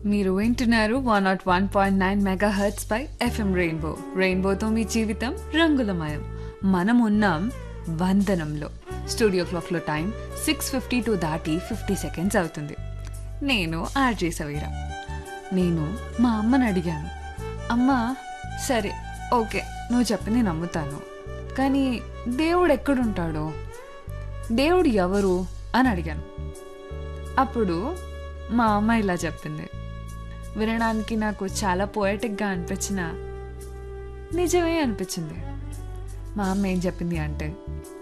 మీరు వింటున్నారు one not one point nine mega hertz పై ఎఫ్ఎం రెయిన్బో రెయిన్బోతో మీ జీవితం రంగులమయం మనం ఉన్నాం వందనంలో స్టూడియో క్లాక్లో టైం సిక్స్ ఫిఫ్టీ టూ దాటి ఫిఫ్టీ సెకండ్స్ అవుతుంది నేను ఆర్జే సవీరా నేను మా అమ్మని అడిగాను అమ్మ సరే ఓకే నువ్వు చెప్పింది నమ్ముతాను కానీ దేవుడు ఎక్కడుంటాడో దేవుడు ఎవరు అని అడిగాను అప్పుడు మా అమ్మ ఇలా చెప్పింది వినడానికి నాకు చాలా పోయటిక్గా అనిపించిన నిజమే అనిపించింది మా అమ్మ ఏం చెప్పింది అంటే